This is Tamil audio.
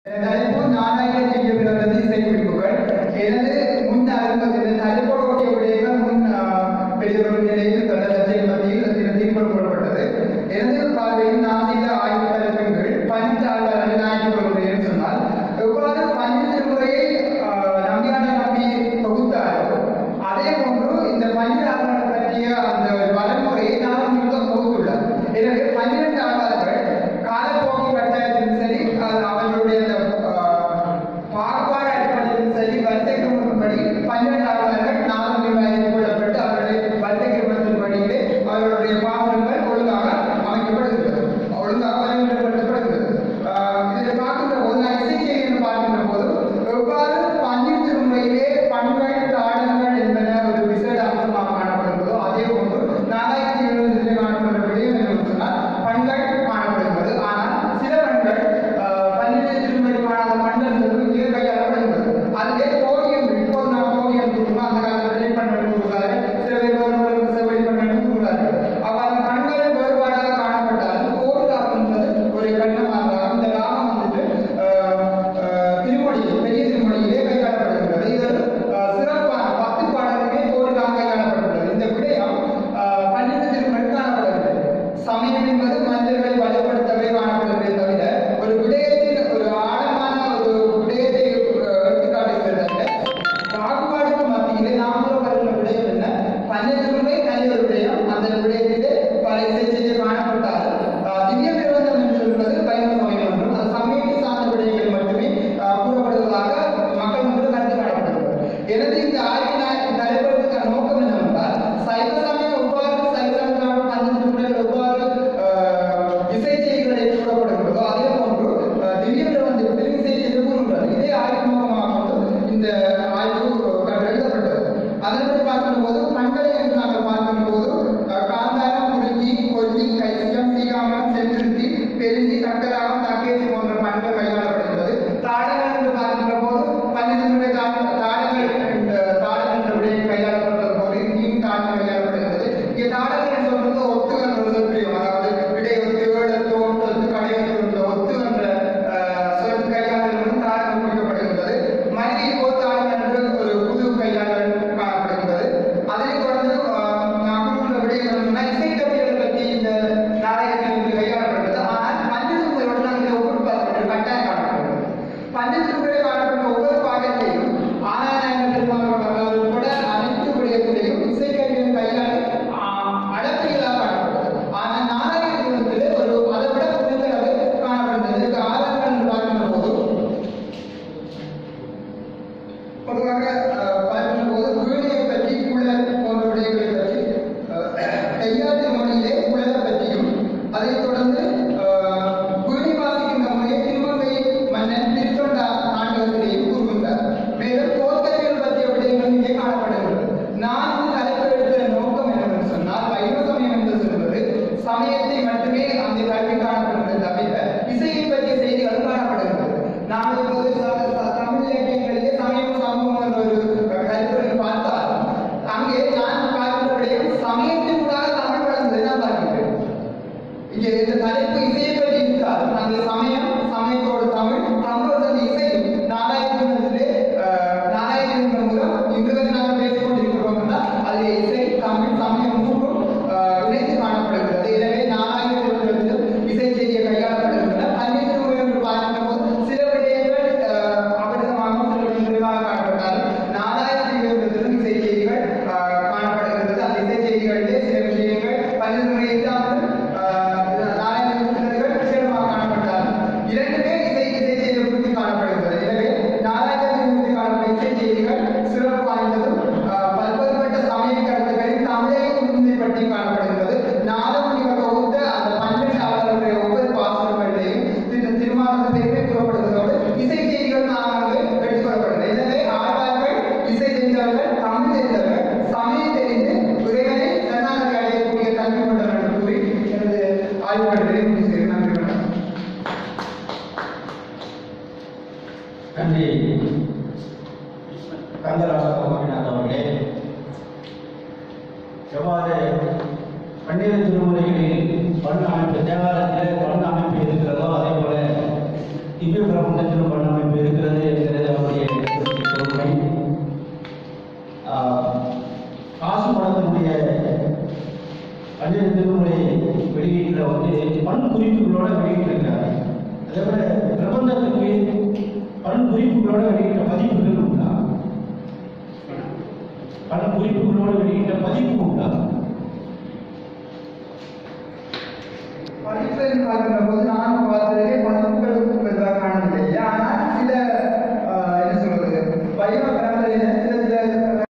தலைப்பு நானாக செய்யப்படுவது இசைக்குறிப்புகள் எனது முன் அறிமுக தலைப்போடைய விடயங்கள் முன் பெரியவர்கள் நிலையில் தனது மத்தியில் சில தீர்ப்புகள் கூறப்பட்டது எனது பார்வையில் நான் செய்த ஆய்வு தலைப்புகள் பஞ்சாளர் நாயகர்களுடைய சொன்னால் எவ்வாறு பஞ்ச திருமுறையை நம்பியான நம்பி தொகுத்தாரோ அதே போன்று இந்த பஞ்சாளர் பற்றிய அந்த வளமுறையை நான் முழுக்க தொகுத்துள்ளார் எனவே பன்னிரண்டு ஆழ்வார்கள் காலப்போக்கு கட்டாயத்திலும் சரி அது அவர்களுடைய அந்த ஆஹ், பாகுபாடு அடிப்படையிலும் சரி வரிசை கிரமத்தின்படி பன்னிரண்டு ஆழ்வார்கள் நாலு நிர்வாகித்து கொள்ளப்பட்டு அவர்களுடைய வரிசை கிரமத்தின்படியிலே அவர்களுடைய பாசனங்கள் ஒழுங்காக அமைக்கப்படுகிறது ஒழுங்காக வரைமுறைப்படுத்தப்படுகிறது ஆஹ், இதை பார்க்கின்ற போது நான் இசைச்செய்தியில் பார்க்கின்ற போது எவ்வாறு பன்னீர் திருமுறையிலே பண்கள் தாளங்கள் என்பன ஒரு விசேட அம்சமாக காணப்படுகிறதோ அதே போன்று நாலாயிரத்தி எழுபதிலே காணப்படுற விடயம் என்னவென்று சொன்னால் பண்கள் காணப்படுகிறது ஆனால் சில பண்கள் ஆஹ், பன்னிரு திருமுறை காணாத பண்கள் என்பது இங்கே கையாளப்படுகிறது அதிலே கோடியம் இப்போது நாம் கோடியம் கூறுவோம் அந்த காலத்தில் வெளிப்பண்கள் கூறுகிறார்கள் சில பேர் ஒருவருக்கு சில வெளிப்பண்கள் கூறுகிறார்கள் அவ்வாறு பண்கள் வேறுபாடாக காணப்பட்டாலும் கோடு ராகம் என்பது ஒரு கண்ணமாக அந்த ராகம் வந்துட்டு ஆஹ், ஆஹ், திருமொழியில் பெரிய திருமொழியிலே கையாளப்படுகிறது இது ஆஹ், சிறப்பான பத்து பாடலுமே கோடுக்காக கையாளப்படுகிறது இந்த விடயம் ஆஹ், பன்னிரண்டு திருமணி காணப்படவில்லை சமயம் என்பது மனிதர்களை வலுப்படுத்தவே காணப்படுகிறதே தவிர ஒரு விடயத்தின் ஒரு ஆழமான ஒரு விடயத்தை ஆஹ், எடுத்துக்காட்டுகிறது பாகுபாடுக்கு மத்தியிலே நாம் சொல்ல வருகிற விடயம் என்ன பஞ்சத்திலுமே தனி ஒரு விடயம் அந்த விடயத்திலே பல இசைச்செய்தி காணப்பட்டால் ஆஹ், திவ்ய பிரபந்தம் என்று சொல்வது வைணவ சமயம் என்றும் அது சமயத்தை சார்ந்த விடயங்கள் மட்டுமே ஆஹ், கூறப்படுவதாக மக்கள் வந்து கருத்து காணப்படுகிறது எனது இந்த ஆய்வின் தலைவர்களுக்கான நோக்கம் என்னவென்றால் சைவ சமயம் எவ்வாறு சைவ சமயம் பஞ்சத்திலுமே எவ்வாறு ஆஹ், இசை செய்திகளை கூறப்படுகிறதோ அதே போன்று ஆஹ், திவ்ய பிரபந்தத்தில் இசை செய்தி கூறுகிறது இதே ஆய்வு நோக்கமாக கொண்டு இந்த ஆய்வு அஹ், எழுதப்பட்டது அதன்படி பார்க்கிற போது பண்களை என்று நாங்கள் பார்க்கிற போது அஹ், காந்தாரம் குருங்கி கொல்லி கைசியம் சீகாமரம் சென்றிருத்தி பெருந்தி தக்கராகம் தக்கேசி போன்ற பண்கள் கையாளப்படுகிறது தாடங்கள் என்று பார்க்கின்ற போது பன்னிரண்டு தாடங்கள் இந்த தாடங்கள் என்ற விடயம் கையாளப்படுறது போது இங்கேயும் தாடங்கள் கையாளப்படுகிறது இங்கே தாடங்கள் என்று சொல்றது ஒத்துகள் ஒரு சொற்பிரியம் அதாவது விடை ஒத்து ஏழத்து ஒட்டு கடையொத்து என்ற ஒத்து என்ற அஹ், சொல் கையாளர்களும் தாடங்கள் குறிக்கப்படுகின்றது மனித கோத்தாடல் என்று ஒரு புது கையாளல் காணப்படுகின்றது அதை தொடர்ந்து அஹ், நான் கூறுகிற விடயம் என்னன்னா இசைக்கவியல் பற்றி இந்த நாடகத்தில் கையாளப்படுகிறது ஆனால் பஞ்சத்து முறையோடு நான் இதை ஒப்பிட்டு பார்க்கிறது கட்டாயம் காணப்படுகிறது பஞ்சத்து முறை காணப்பட்ட ஒவ்வொரு பாடத்திலையும் ஆனாயங்கள் உட்பட அனைத்து விடயத்திலையும் இசைக்கவியல் கையாளல் அடப்பியலாக காணப்படுகிறது ஆனால் நாடகத்தில் ஒரு அதை விட புரிந்தளவு காணப்படுகிறது இதுக்கு ஆதாரங்கள் என்று பார்க்கின்ற போது பொதுவாக அஹ், பார்க்கின்ற போது வீணையை பற்றி குழல் போன்ற விடயங்களை பற்றி அஹ், கையாட்டு மொழியிலே குழலை பற்றியும் அதைத் தொடர்ந்து அஹ், வீணை வாசிக்கின்ற முறையை திருமங்கை மன்னன் திருத்தொண்டா நாட்டகத்திலேயும் கூறுகின்றார் மேலும் போர்க்கவியல் பற்றிய விடயங்கள் இங்கே காணப்படுகிறது நான் இந்த தலைப்பு எடுத்த நோக்கம் என்னவென்று சொன்னால் வைணவ சமயம் என்று சொல்வது சமயத்தை மட்டுமே அந்த கல்வி காணப்படுகிறது தவிர இசையை பற்றிய செய்திகள் காணப்படுகிறது நாம் இப்போது ச- ச- தமிழ் இலக்கியங்களிலே சமயம் சமூகம் என்ற ஒரு கருத்துரை பார்த்தால் அங்கே நான் பார்க்கிற விடயம் சமயத்தினூடாக தமிழ் வளர்ந்ததை நான் பார்க்கிறேன் இங்கே இந்த தலைப்பு இசையை பற்றி இருந்தால் அங்கே சமயம் சமயத்தோடு தமிழ் தமிழோடு அந்த இசை நாலாயிரத்திலே நாலாயிரத்தின் மூலம் இன்று வரை நாங்கள் பேசிக் கொண்டிருக்கிறோம் என்றால் அதில் இசை தமிழ் சமயம் மூன்றும் ஆஹ், இணைந்து காணப்படுகிறது எனவே நாலாயிரத்திலிருந்து இசை செய்தியை கையாளப்படுகின்றன பன்னிரண்டு முறை என்று பார்க்கின்ற போது சில விடயங்கள் ஆஹ், அபரிதமாக சில விடயங்கள் விரிவாக காணப்பட்டாலும் நாலாயிரத்தி இருபதிலிருந்து இசை செய்திகள் ஆஹ், காணப்படுகிறது அந்த இசை செய்திகளிலே சில விஷயங்கள் பன்னிரண்டு முறை இல்லாமல் நாலாயிரத்தி விசேடமாக காணப்பட்டாலும் இரண்டுமே இசை இசை செய்தி குறித்து காணப்படுகிறது எனவே நாலாயிரத்தி குறித்து காணப்படும் இசை செய்திகள் சிறப்பு வாய்ந்ததும் ஆஹ், பல்வேறுபட்ட சமய கருத்துக்களில் தமிழையும் முன்னிலைப்பட்டு காணப்படுகிறது நாதமுனிவர் தொகுத்த அந்த பன்னெண்டு அவர்களுடைய ஒவ்வொரு பாசனங்களிலேயும் திரு திருமாவளத்திலே கூறப்படுவதோடு இசை செய்திகள் நாங்கள் எடுத்துக்கொள்ளப்படுகிறது எனவே ஆழ்வார்கள் இசை தெரிந்தவர்கள் தமிழ் தெரிந்தவர்கள் சமயம் தெரிந்து இறைவனை சரணாகதி அடையக்கூடிய தன்மை கொண்டவர் என்று கூறி எனது ஆய்வுகளை முடிக்கிறேன் நன்றி வணக்கம் நன்றி கந்தராச கோபிநாத் அவர்களே எவ்வாறு பன்னிரு திருமுறைகளில் பண்ண அமைப்பு தேவாலயத்தில் பண்ண அமைப்பு இருக்கிறதோ அதே போல திவ்ய பிரபந்தத்திலும் பண்ணமைப்பு இருக்கிறது என்கிறது அவருடைய பொறுமை ஆஹ், காசு படத்தினுடைய பன்னிரண்டு திருமுறை வெளியீட்டில் வந்து பண் குறிப்புகளோட வெளியிட்டிருக்கிறார் அதே போல பிரபந்தத்துக்கு பண் குறிப்புகளோட வெளியிட்ட பதிப்புகள் உண்டா பண் குறிப்புகளோட வெளியிட்ட பதிப்பு உண்டா படிப்பெண் பார்க்கின்ற போது நான் பார்த்ததே பதிப்புகளுக்கு பெரிதாக காணவில்லை ஆனால் சில ஆஹ், என்ன சொல்வது பைவ கிரந்தங்களில் சில